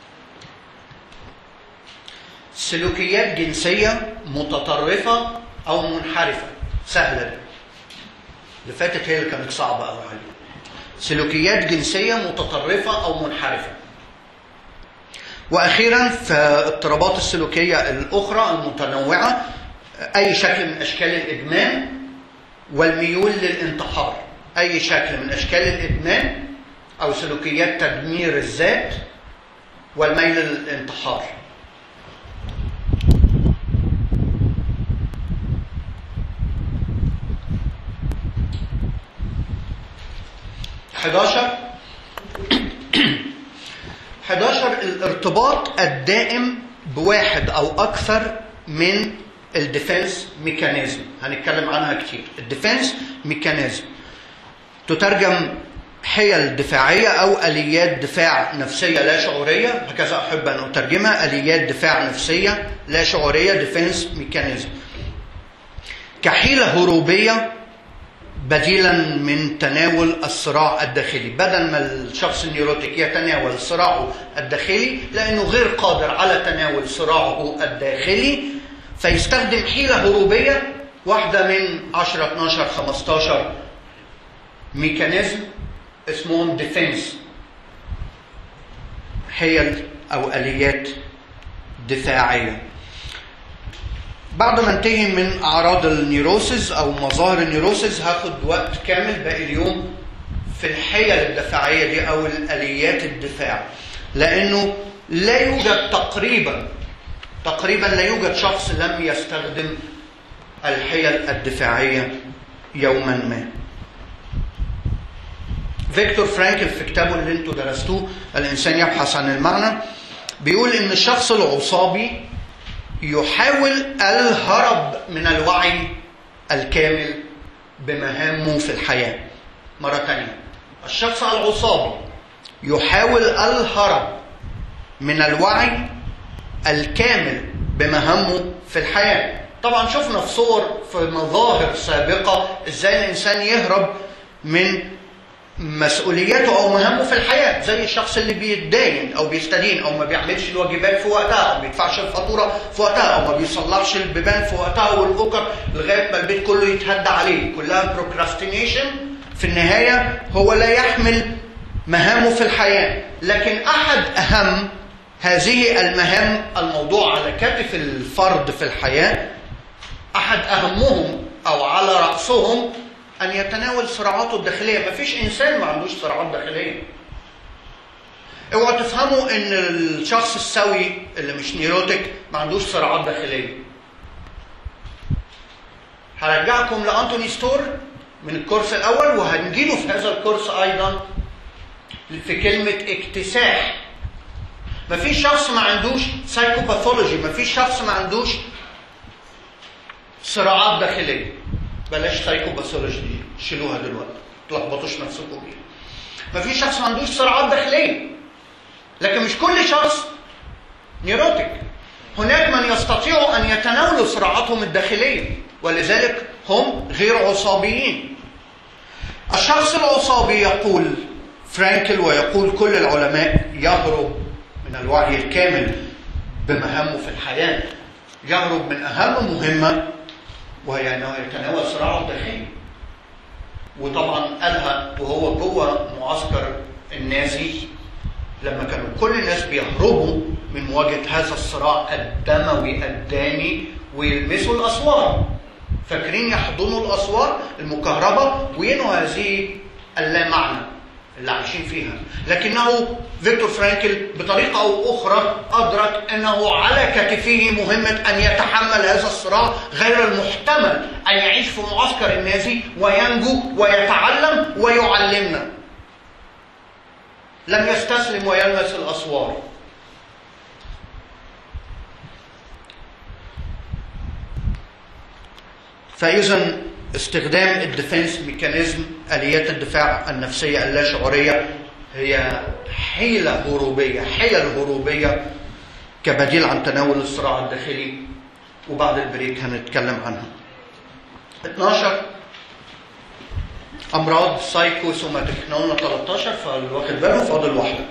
سلوكيات جنسية متطرفة أو منحرفة سهلة دي. اللي فاتت هي اللي كانت صعبة أوي علينا سلوكيات جنسية متطرفة أو منحرفة وأخيرا في اضطرابات السلوكية الأخرى المتنوعة أي شكل من أشكال الإدمان والميول للانتحار أي شكل من أشكال الإدمان أو سلوكيات تدمير الذات والميل للانتحار حداشر حداشر الارتباط الدائم بواحد أو أكثر من الديفنس ميكانيزم هنتكلم عنها كتير الديفنس ميكانيزم تترجم حيل دفاعية أو آليات دفاع نفسية لا شعورية هكذا أحب أن أترجمها آليات دفاع نفسية لا شعورية ديفنس ميكانيزم كحيلة هروبية بديلا من تناول الصراع الداخلي بدل ما الشخص النيوروتيك يتناول صراعه الداخلي لأنه غير قادر على تناول صراعه الداخلي فيستخدم حيلة هروبية واحدة من 10 12 15 ميكانيزم اسمهم ديفنس حيل او اليات دفاعيه بعد ما انتهي من اعراض النيروسيس او مظاهر النيروسيس هاخد وقت كامل باقي اليوم في الحيل الدفاعيه دي او الاليات الدفاع لانه لا يوجد تقريبا تقريبا لا يوجد شخص لم يستخدم الحيل الدفاعيه يوما ما فيكتور فرانكل في كتابه اللي انتوا درستوه الانسان يبحث عن المعنى بيقول ان الشخص العصابي يحاول الهرب من الوعي الكامل بمهامه في الحياه مره ثانيه الشخص العصابي يحاول الهرب من الوعي الكامل بمهامه في الحياه طبعا شفنا في صور في مظاهر سابقه ازاي الانسان يهرب من مسؤولياته او مهامه في الحياه زي الشخص اللي بيتداين او بيستدين او ما بيعملش الواجبات في وقتها او ما بيدفعش الفاتوره في وقتها او ما بيصلحش البيبان في وقتها والاوكر لغايه ما البيت كله يتهدى عليه كلها بروكراستينيشن في النهايه هو لا يحمل مهامه في الحياه لكن احد اهم هذه المهام الموضوع على كتف الفرد في الحياه احد اهمهم او على راسهم أن يتناول صراعاته الداخلية مفيش إنسان ما عندوش صراعات داخلية اوعوا تفهموا ان الشخص السوي اللي مش نيروتيك ما عندوش صراعات داخليه هرجعكم لانتوني ستور من الكورس الاول وهنجيله في هذا الكورس ايضا في كلمه اكتساح مفيش شخص ما عندوش سايكوباثولوجي مفيش شخص ما عندوش صراعات داخليه بلاش سايكوباثولوجي دي شيلوها دلوقتي ما تلخبطوش نفسكم بيها مفيش شخص ما عندوش صراعات داخليه لكن مش كل شخص نيروتيك هناك من يستطيعوا ان يتناولوا صراعاتهم الداخليه ولذلك هم غير عصابيين الشخص العصابي يقول فرانكل ويقول كل العلماء يهرب من الوعي الكامل بمهامه في الحياه يهرب من اهم مهمه وهي انه يتناول صراعه الداخلي وطبعا قالها وهو جوه معسكر النازي لما كانوا كل الناس بيهربوا من مواجهه هذا الصراع الدموي الدامي ويلمسوا الاسوار فاكرين يحضنوا الاسوار المكهربه وينهوا هذه اللامعنى اللي عايشين فيها لكنه فيكتور فرانكل بطريقه او اخرى ادرك انه على كتفه مهمه ان يتحمل هذا الصراع غير المحتمل ان يعيش في معسكر النازي وينجو ويتعلم ويعلمنا لم يستسلم ويلمس الاسوار فاذا استخدام الديفنس ميكانيزم اليات الدفاع النفسيه اللاشعوريه هي حيله هروبيه حيل هروبيه كبديل عن تناول الصراع الداخلي وبعد البريك هنتكلم عنها 12 امراض سايكوسوماتيك احنا قلنا 13 فاللي واخد باله فاضل واحده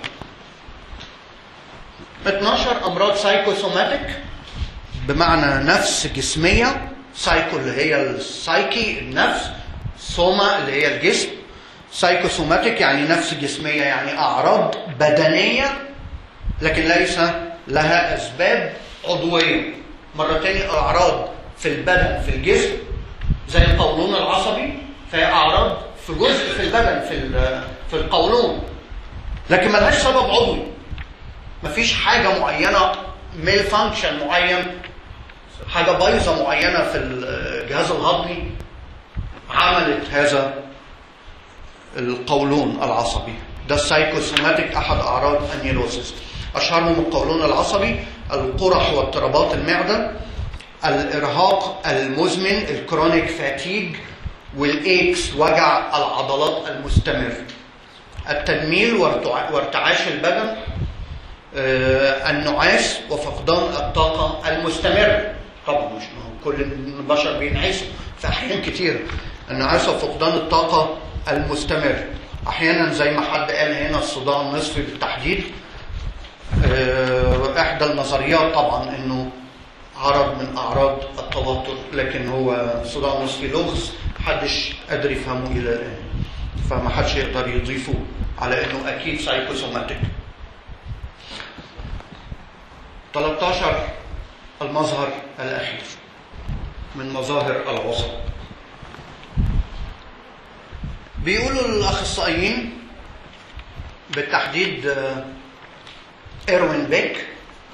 12 امراض سايكوسوماتيك بمعنى نفس جسميه سايكو اللي هي السايكي النفس سوما اللي هي الجسم سايكوسوماتيك يعني نفس جسميه يعني اعراض بدنيه لكن ليس لها اسباب عضويه مره تاني اعراض في البدن في الجسم زي القولون العصبي فهي اعراض في جزء في البدن في في القولون لكن ملهاش سبب عضوي مفيش حاجه معينه ميل فانكشن معين حاجه بايظه معينه في الجهاز الهضمي عملت هذا القولون العصبي ده السايكوسوماتيك احد اعراض النيروسيس اشهرهم القولون العصبي القرح واضطرابات المعده الارهاق المزمن الكرونيك فاتيج والايكس وجع العضلات المستمر التنميل وارتعاش البدن آه النعاس وفقدان الطاقة المستمر طبعا مش كل البشر بينعسوا في أحيان كتير النعاس وفقدان الطاقة المستمر أحيانا زي ما حد قال هنا الصداع النصفي بالتحديد آه إحدى النظريات طبعا إنه عرض من أعراض التوتر لكن هو صداع نصفي لغز محدش قادر يفهمه إلى الآن فما حدش يقدر يضيفه على إنه أكيد سايكوسوماتيك 13 المظهر الأخير من مظاهر العصب بيقولوا الأخصائيين بالتحديد إيروين بيك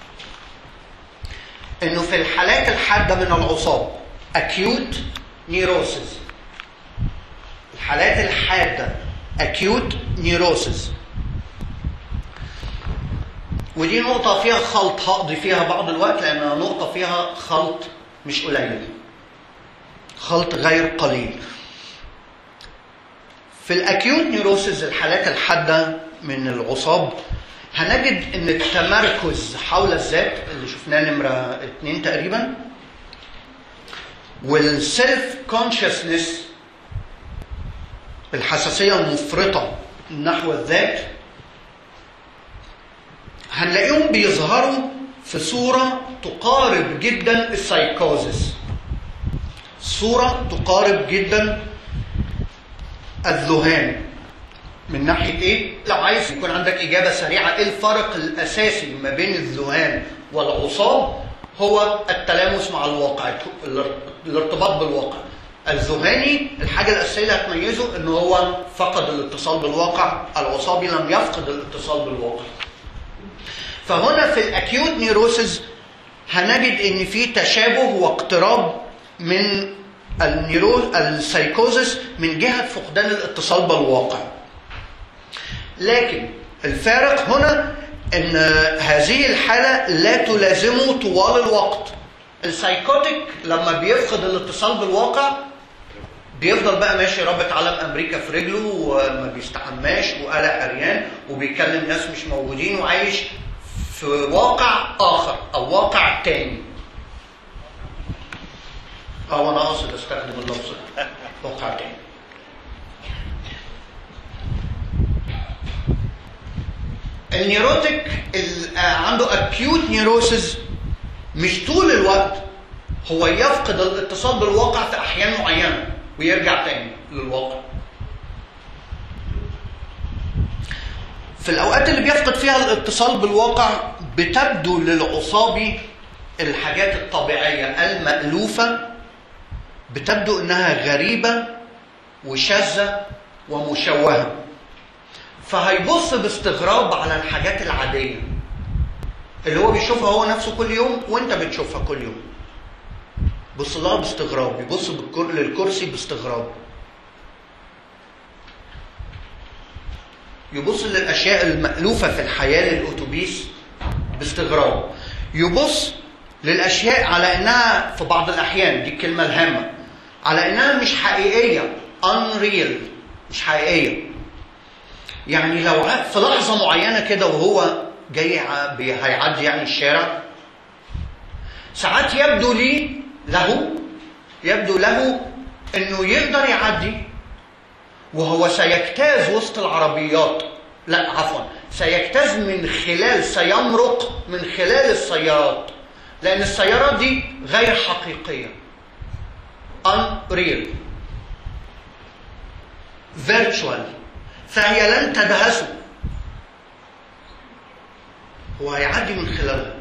إنه في الحالات الحادة من العصاب acute neurosis الحالات الحادة acute neurosis ودي نقطة فيها خلط هقضي فيها بعض الوقت لأنها نقطة فيها خلط مش قليل خلط غير قليل في الاكيوت نيروسيس الحالات الحادة من العصاب هنجد ان التمركز حول الذات اللي شفناه نمرة اتنين تقريبا والسيلف كونشسنس الحساسية المفرطة نحو الذات هنلاقيهم بيظهروا في صورة تقارب جدا السايكوزس صورة تقارب جدا الذهان من ناحية ايه؟ لو عايز يكون عندك إجابة سريعة ايه الفرق الأساسي ما بين الذهان والعصاب هو التلامس مع الواقع الارتباط بالواقع الذهاني الحاجة الأساسية اللي هتميزه إن هو فقد الاتصال بالواقع العصابي لم يفقد الاتصال بالواقع فهنا في الاكيوت نيروسيس هنجد ان في تشابه واقتراب من النيرو السايكوزس من جهه فقدان الاتصال بالواقع. لكن الفارق هنا ان هذه الحاله لا تلازمه طوال الوقت. السايكوتيك لما بيفقد الاتصال بالواقع بيفضل بقى ماشي رابط علم امريكا في رجله وما بيستحماش وقلق عريان وبيكلم ناس مش موجودين وعايش في واقع اخر او واقع تاني او انا اقصد استخدم اللفظ واقع تاني النيروتيك عنده اكيوت نيروسيس مش طول الوقت هو يفقد الاتصال بالواقع في احيان معينه ويرجع تاني للواقع في الأوقات اللي بيفقد فيها الاتصال بالواقع بتبدو للعصابي الحاجات الطبيعية المألوفة بتبدو إنها غريبة وشاذة ومشوهة فهيبص باستغراب على الحاجات العادية اللي هو بيشوفها هو نفسه كل يوم وانت بتشوفها كل يوم بص لها باستغراب يبص بالكر... للكرسي باستغراب يبص للاشياء المالوفه في الحياه للاتوبيس باستغراب يبص للاشياء على انها في بعض الاحيان دي الكلمه الهامه على انها مش حقيقيه unreal مش حقيقيه يعني لو ع- في لحظه معينه كده وهو جاي ع- بي- هيعدي يعني الشارع ساعات يبدو لي له يبدو له انه يقدر يعدي وهو سيجتاز وسط العربيات لا عفوا سيجتاز من خلال سيمرق من خلال السيارات لان السيارات دي غير حقيقيه unreal virtual فهي لن تدهسه هو هيعدي من خلالها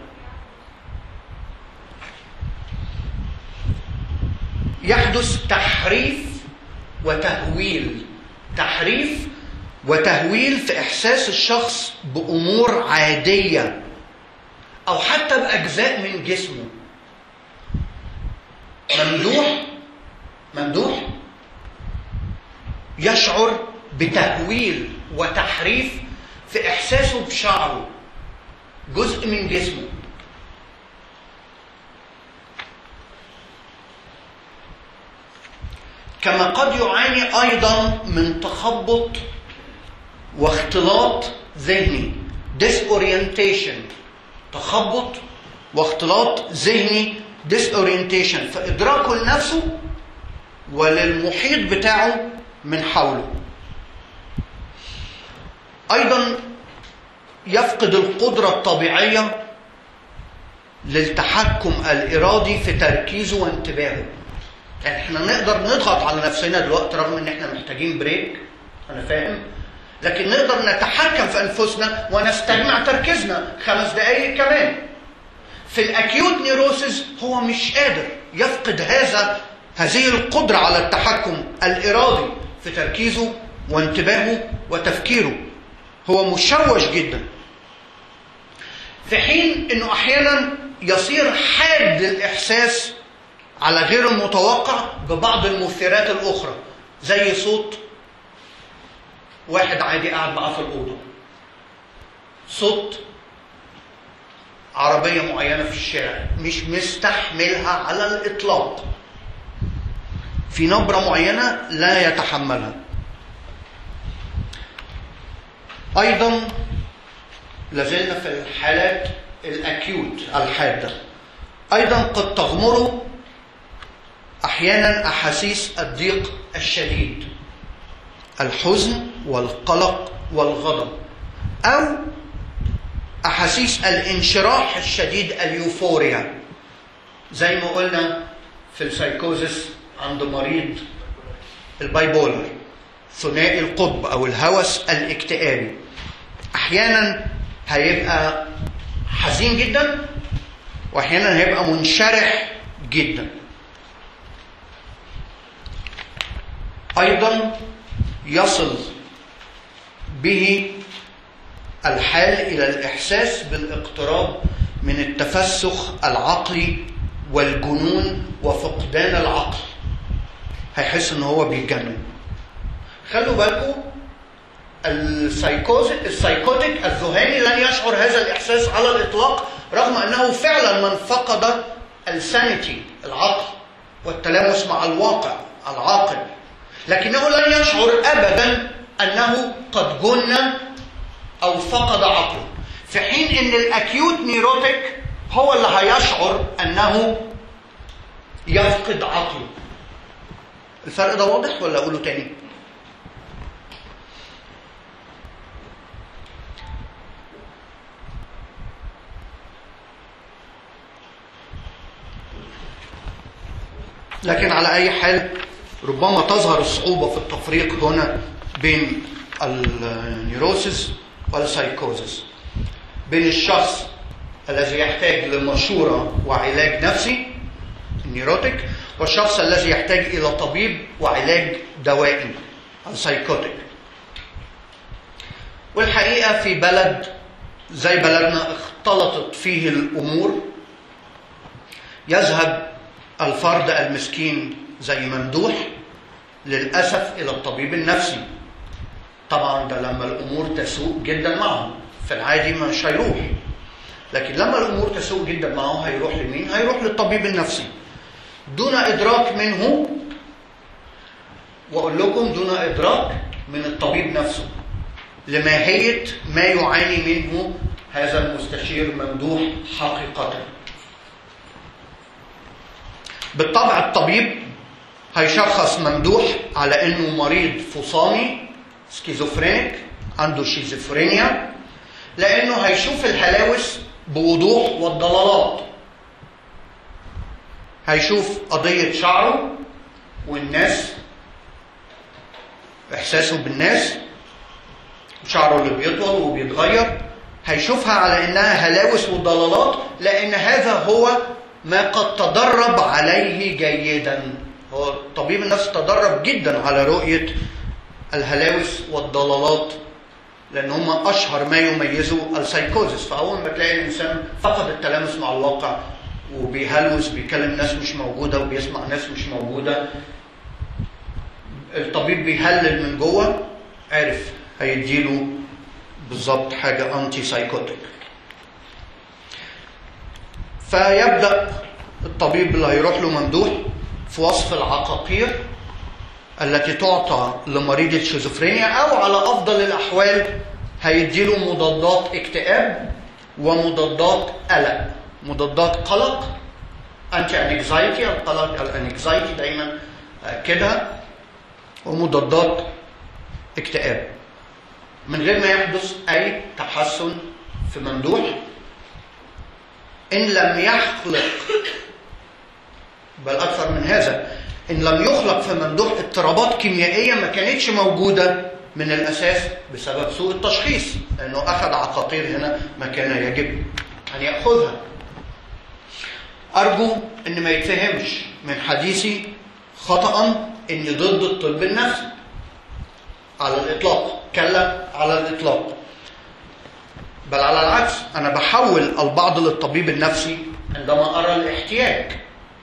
يحدث تحريف وتهويل تحريف وتهويل في احساس الشخص بامور عاديه او حتى باجزاء من جسمه ممدوح ممدوح يشعر بتهويل وتحريف في احساسه بشعره جزء من جسمه كما قد يعاني ايضا من تخبط واختلاط ذهني disorientation تخبط واختلاط ذهني disorientation في ادراكه لنفسه وللمحيط بتاعه من حوله ايضا يفقد القدره الطبيعيه للتحكم الارادي في تركيزه وانتباهه يعني احنا نقدر نضغط على نفسنا دلوقتي رغم ان احنا محتاجين بريك انا فاهم لكن نقدر نتحكم في انفسنا ونستجمع تركيزنا خمس دقائق كمان في الاكيوت نيروسيس هو مش قادر يفقد هذا هذه القدرة على التحكم الإرادي في تركيزه وانتباهه وتفكيره هو مشوش جدا في حين انه احيانا يصير حاد الاحساس على غير المتوقع ببعض المثيرات الاخرى زي صوت واحد عادي قاعد معاه في الاوضه صوت عربيه معينه في الشارع مش مستحملها على الاطلاق في نبره معينه لا يتحملها ايضا لازلنا في الحالات الاكيوت الحاده ايضا قد تغمره احيانا احاسيس الضيق الشديد الحزن والقلق والغضب او احاسيس الانشراح الشديد اليوفوريا زي ما قلنا في السايكوزس عند مريض البايبولر ثنائي القطب او الهوس الاكتئابي احيانا هيبقى حزين جدا واحيانا هيبقى منشرح جدا ايضا يصل به الحال الى الاحساس بالاقتراب من التفسخ العقلي والجنون وفقدان العقل هيحس ان هو بيتجنن خلوا بالكم السايكوز السايكوتيك الذهاني لن يشعر هذا الاحساس على الاطلاق رغم انه فعلا من فقد السانيتي العقل والتلامس مع الواقع العاقل لكنه لن يشعر ابدا انه قد جن او فقد عقله في حين ان الاكيوت نيروتيك هو اللي هيشعر انه يفقد عقله الفرق ده واضح ولا اقوله تاني لكن على اي حال ربما تظهر الصعوبه في التفريق هنا بين النيروسيس والسايكوزيس بين الشخص الذي يحتاج لمشورة وعلاج نفسي النيروتيك والشخص الذي يحتاج إلى طبيب وعلاج دوائي السايكوتيك والحقيقة في بلد زي بلدنا اختلطت فيه الأمور يذهب الفرد المسكين زي ممدوح للأسف إلى الطبيب النفسي طبعا ده لما الامور تسوء جدا معه في العادي مش هيروح لكن لما الامور تسوء جدا معه هيروح لمين هيروح للطبيب النفسي دون ادراك منه واقول لكم دون ادراك من الطبيب نفسه لماهيه ما يعاني منه هذا المستشير ممدوح حقيقه بالطبع الطبيب هيشخص ممدوح على انه مريض فصامي سكيزوفرينيك عنده شيزوفرينيا لانه هيشوف الهلاوس بوضوح والضلالات هيشوف قضية شعره والناس إحساسه بالناس شعره اللي بيطول وبيتغير هيشوفها على إنها هلاوس وضلالات لأن هذا هو ما قد تدرب عليه جيدا هو طبيب النفس تدرب جدا على رؤية الهلاوس والضلالات لان هم اشهر ما يميزوا السايكوزس فاول ما تلاقي الانسان فقد التلامس مع الواقع وبيهلوس بيكلم ناس مش موجوده وبيسمع ناس مش موجوده الطبيب بيهلل من جوه عرف هيديله بالظبط حاجه انتي سايكوتيك فيبدا الطبيب اللي هيروح له ممدوح في وصف العقاقير التي تعطى لمريض الشيزوفرينيا او على افضل الاحوال هيديله مضادات اكتئاب ومضادات قلق مضادات قلق انتي انكزايتي القلق الانكزايتي دايما كده ومضادات اكتئاب من غير ما يحدث اي تحسن في ممدوح ان لم يخلق بل اكثر من هذا ان لم يخلق في ممدوح اضطرابات كيميائيه ما كانتش موجوده من الاساس بسبب سوء التشخيص لانه اخذ عقاقير هنا ما كان يجب ان ياخذها ارجو ان ما يتفهمش من حديثي خطا اني ضد الطب النفسي على الاطلاق كلا على الاطلاق بل على العكس انا بحول البعض للطبيب النفسي عندما ارى الاحتياج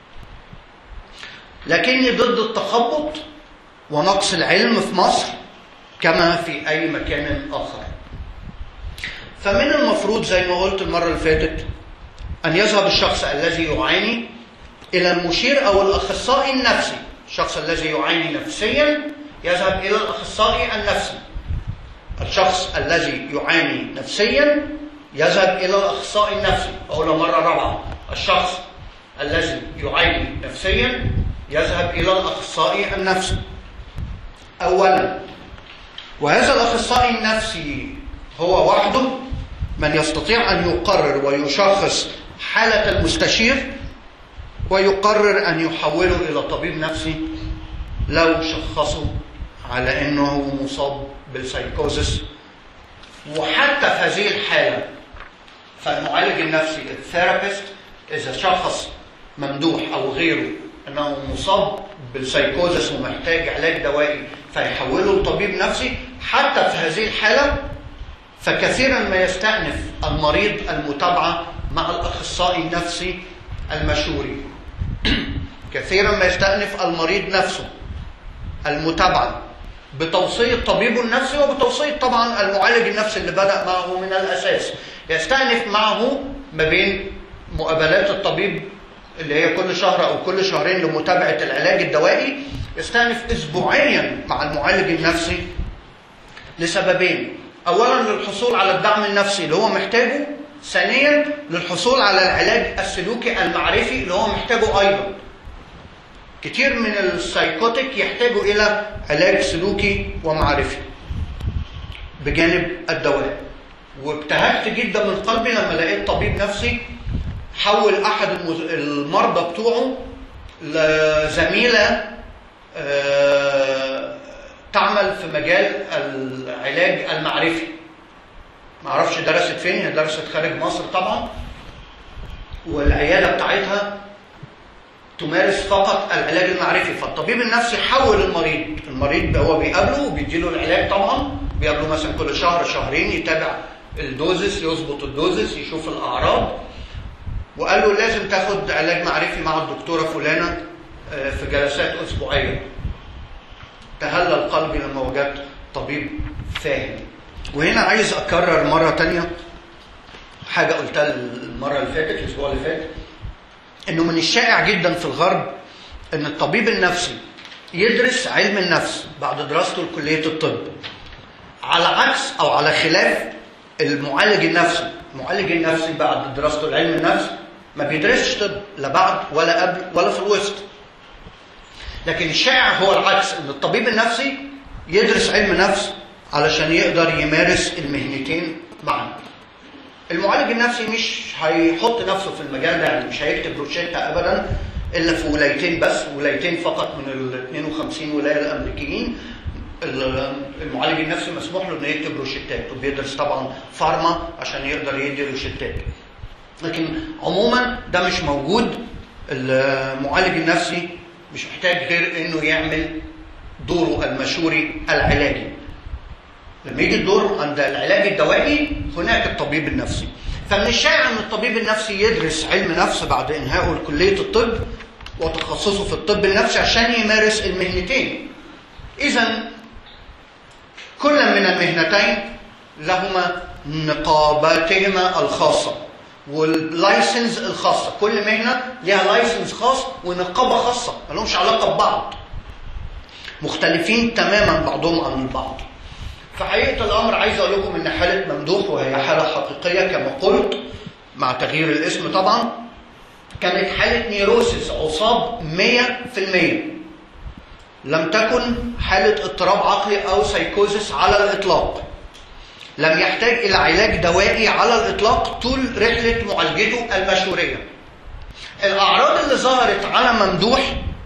لكني ضد التخبط ونقص العلم في مصر كما في اي مكان اخر فمن المفروض زي ما قلت المره اللي فاتت ان يذهب الشخص الذي يعاني الى المشير او الاخصائي النفسي الشخص الذي يعاني نفسيا يذهب الى الاخصائي النفسي الشخص الذي يعاني نفسيا يذهب الى الاخصائي النفسي اقولها مره رابعه الشخص الذي يعاني نفسيا يذهب الى الاخصائي النفسي اولا وهذا الاخصائي النفسي هو وحده من يستطيع ان يقرر ويشخص حاله المستشير ويقرر ان يحوله الى طبيب نفسي لو شخصه على انه مصاب بالسايكوزس وحتى في هذه الحاله فالمعالج النفسي الثيرابيست اذا شخص ممدوح او غيره انه مصاب بالسايكوزس ومحتاج علاج دوائي فيحوله لطبيب نفسي حتى في هذه الحاله فكثيرا ما يستأنف المريض المتابعه مع الاخصائي النفسي المشوري كثيرا ما يستأنف المريض نفسه المتابعه بتوصيه طبيبه النفسي وبتوصيه طبعا المعالج النفسي اللي بدأ معه من الاساس يستأنف معه ما بين مقابلات الطبيب اللي هي كل شهر او كل شهرين لمتابعه العلاج الدوائي يستأنف اسبوعيا مع المعالج النفسي لسببين اولا للحصول على الدعم النفسي اللي هو محتاجه ثانيا للحصول على العلاج السلوكي المعرفي اللي هو محتاجه ايضا كتير من السايكوتيك يحتاجوا الى علاج سلوكي ومعرفي بجانب الدواء وابتهجت جدا من قلبي لما لقيت طبيب نفسي حول احد المرضى بتوعه لزميله تعمل في مجال العلاج المعرفي ما اعرفش درست فين هي درست خارج مصر طبعا والعياده بتاعتها تمارس فقط العلاج المعرفي فالطبيب النفسي حول المريض المريض هو بيقابله وبيديله العلاج طبعا بيقابله مثلا كل شهر شهرين يتابع الدوزس يظبط الدوزس يشوف الاعراض وقال له لازم تاخد علاج معرفي مع الدكتوره فلانه في جلسات اسبوعيه تهلل قلبي لما وجدت طبيب فاهم وهنا عايز اكرر مره تانية حاجه قلتها المره اللي فاتت الاسبوع اللي فات انه من الشائع جدا في الغرب ان الطبيب النفسي يدرس علم النفس بعد دراسته لكليه الطب على عكس او على خلاف المعالج النفسي المعالج النفسي بعد دراسته لعلم النفس ما بيدرسش طب لا بعد ولا قبل ولا في الوسط لكن الشائع هو العكس ان الطبيب النفسي يدرس علم نفس علشان يقدر يمارس المهنتين معا المعالج النفسي مش هيحط نفسه في المجال ده يعني مش هيكتب روشته ابدا الا في ولايتين بس ولايتين فقط من ال 52 ولايه الامريكيين المعالج النفسي مسموح له انه يكتب روشتات وبيدرس طبعا فارما عشان يقدر يدي روشتات لكن عموما ده مش موجود المعالج النفسي مش محتاج غير انه يعمل دوره المشوري العلاجي لما يجي الدور عند العلاج الدوائي هناك الطبيب النفسي فمن الشائع ان الطبيب النفسي يدرس علم نفس بعد انهائه كليه الطب وتخصصه في الطب النفسي عشان يمارس المهنتين اذا كل من المهنتين لهما نقاباتهما الخاصه واللايسنس الخاصه كل مهنه لها لايسنس خاص ونقابه خاصه ما لهمش علاقه ببعض مختلفين تماما بعضهم عن البعض في حقيقه الامر عايز اقول لكم ان حاله ممدوح وهي حاله حقيقيه كما قلت مع تغيير الاسم طبعا كانت حاله نيروسيس عصاب 100% لم تكن حاله اضطراب عقلي او سايكوزس على الاطلاق لم يحتاج الى علاج دوائي على الاطلاق طول رحله معالجته المشوريه الاعراض اللي ظهرت على ممدوح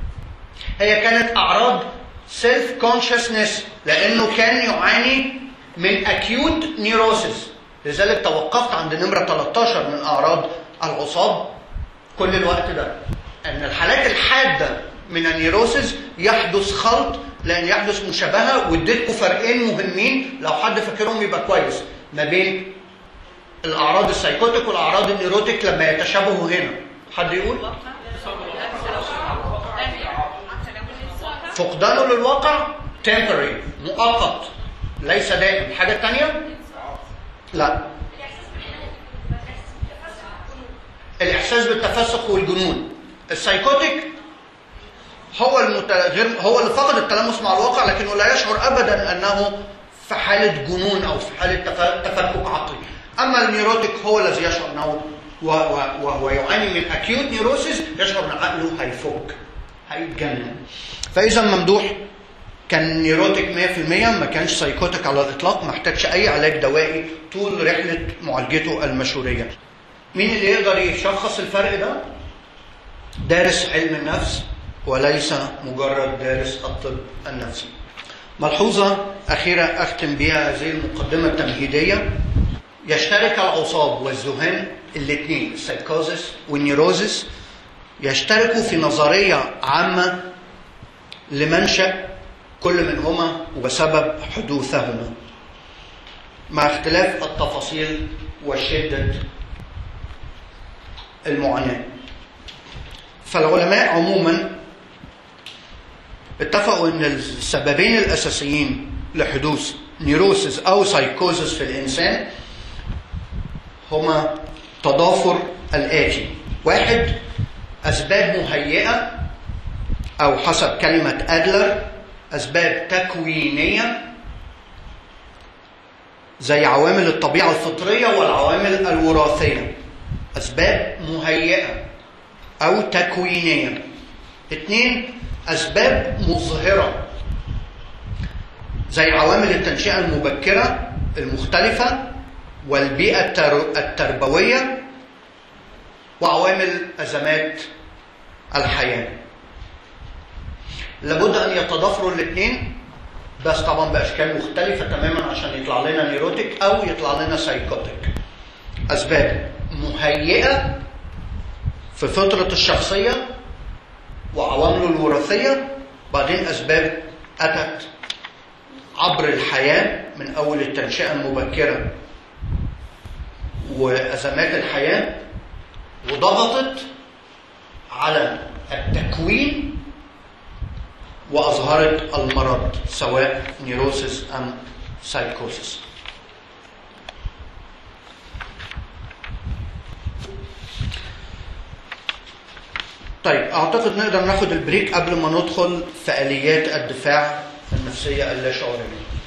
هي كانت اعراض سيلف كونشسنس لانه كان يعاني من اكيوت نيروسيس لذلك توقفت عند نمره 13 من اعراض العصاب كل الوقت ده ان الحالات الحاده من النيروسيس يحدث خلط لان يحدث مشابهه واديتكم فرقين مهمين لو حد فاكرهم يبقى كويس ما بين الاعراض السايكوتيك والاعراض النيروتيك لما يتشابهوا هنا حد يقول فقدانه للواقع temporary مؤقت ليس دائم حاجه ثانيه لا الاحساس بالتفسخ والجنون السايكوتيك هو المتغير هو اللي فقد التلامس مع الواقع لكنه لا يشعر ابدا انه في حاله جنون او في حاله تفكك عقلي اما النيروتيك هو الذي يشعر انه وهو يعاني من اكيوت نيروسيس يشعر ان عقله هيفك هيتجنن فاذا ممدوح كان نيروتيك 100% ما كانش سايكوتيك على الاطلاق ما احتاجش اي علاج دوائي طول رحله معالجته المشوريه مين اللي يقدر يشخص الفرق ده دارس علم النفس وليس مجرد دارس الطب النفسي ملحوظة أخيرة أختم بها هذه المقدمة التمهيدية يشترك العصاب والذهان الاثنين السايكوزس والنيروزس يشتركوا في نظرية عامة لمنشأ كل منهما وسبب حدوثهما مع اختلاف التفاصيل وشدة المعاناة فالعلماء عموما اتفقوا ان السببين الاساسيين لحدوث نيروسيس او سايكوزس في الانسان هما تضافر الاتي واحد اسباب مهيئه او حسب كلمه ادلر اسباب تكوينيه زي عوامل الطبيعه الفطريه والعوامل الوراثيه اسباب مهيئه او تكوينيه اثنين اسباب مظهره زي عوامل التنشئه المبكره المختلفه والبيئه التربويه وعوامل ازمات الحياه لابد ان يتضافروا الاثنين بس طبعا باشكال مختلفه تماما عشان يطلع لنا نيروتيك او يطلع لنا سايكوتيك اسباب مهيئه في فطره الشخصيه وعوامله الوراثيه بعدين اسباب اتت عبر الحياه من اول التنشئه المبكره وازمات الحياه وضغطت على التكوين واظهرت المرض سواء نيروسيس ام سايكوسيس طيب اعتقد نقدر ناخد البريك قبل ما ندخل في اليات الدفاع النفسيه اللاشعوريه